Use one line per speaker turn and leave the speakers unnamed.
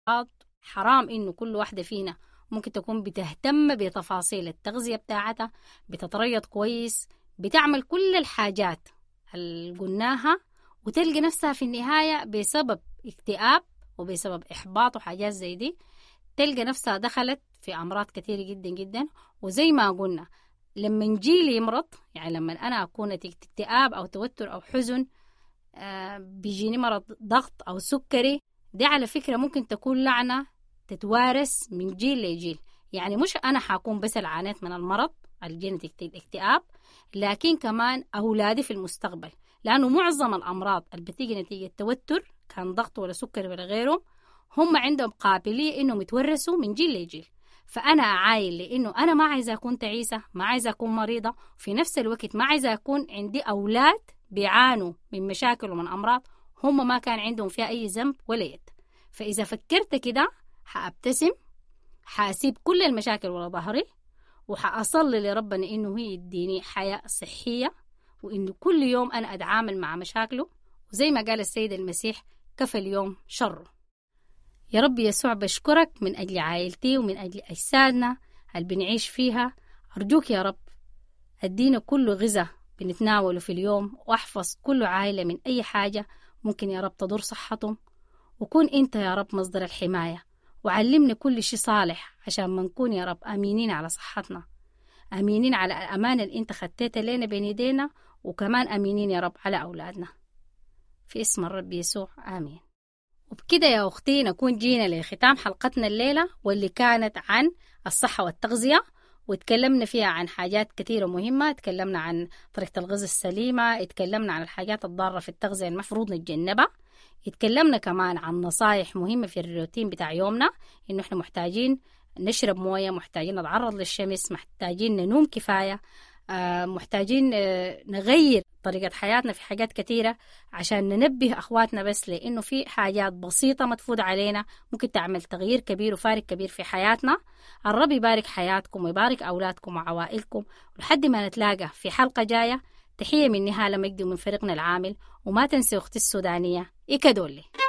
حرام إنه كل واحدة فينا ممكن تكون بتهتم بتفاصيل التغذية بتاعتها بتتريض كويس بتعمل كل الحاجات اللي قلناها وتلقى نفسها في النهاية بسبب اكتئاب وبسبب إحباط وحاجات زي دي تلقى نفسها دخلت في أمراض كثيرة جدا جدا وزي ما قلنا لما جيلي يمرض يعني لما أنا أكون اكتئاب أو توتر أو حزن آه بيجيني مرض ضغط أو سكري دي على فكرة ممكن تكون لعنة تتوارث من جيل لجيل يعني مش أنا حكون بس اللي عانيت من المرض الجينيتيك الاكتئاب لكن كمان أولادي في المستقبل لأنه معظم الأمراض اللي بتيجي نتيجة توتر كان ضغط ولا سكر ولا غيره هم عندهم قابلية إنهم يتورثوا من جيل لجيل فأنا أعاين لإنه أنا ما عايزة أكون تعيسة ما عايزة أكون مريضة وفي نفس الوقت ما عايزة أكون عندي أولاد بيعانوا من مشاكل ومن أمراض هم ما كان عندهم فيها أي ذنب ولا يد فإذا فكرت كده حأبتسم حأسيب كل المشاكل ورا ظهري وحأصلي لربنا إنه هي يديني حياة صحية وإنه كل يوم أنا أتعامل مع مشاكله وزي ما قال السيد المسيح كفى اليوم شره يا رب يسوع بشكرك من أجل عائلتي ومن أجل أجسادنا اللي بنعيش فيها أرجوك يا رب أدينا كل غذاء بنتناوله في اليوم وأحفظ كل عائلة من أي حاجة ممكن يا رب تضر صحتهم وكون أنت يا رب مصدر الحماية وعلمنا كل شيء صالح عشان ما نكون يا رب أمينين على صحتنا أمينين على الأمانة اللي أنت خدتها لنا بين يدينا وكمان أمينين يا رب على أولادنا في اسم الرب يسوع آمين وبكده يا أختي نكون جينا لختام حلقتنا الليلة واللي كانت عن الصحة والتغذية وتكلمنا فيها عن حاجات كثيرة مهمة تكلمنا عن طريقة الغذاء السليمة اتكلمنا عن الحاجات الضارة في التغذية المفروض نتجنبها اتكلمنا كمان عن نصايح مهمة في الروتين بتاع يومنا إنه إحنا محتاجين نشرب موية محتاجين نتعرض للشمس محتاجين ننوم كفاية آه محتاجين آه نغير طريقة حياتنا في حاجات كثيرة عشان ننبه أخواتنا بس لأنه في حاجات بسيطة متفوت علينا ممكن تعمل تغيير كبير وفارق كبير في حياتنا الرب يبارك حياتكم ويبارك أولادكم وعوائلكم لحد ما نتلاقى في حلقة جاية تحية من نهالة مجدي ومن فريقنا العامل وما تنسوا أختي السودانية إيكادولي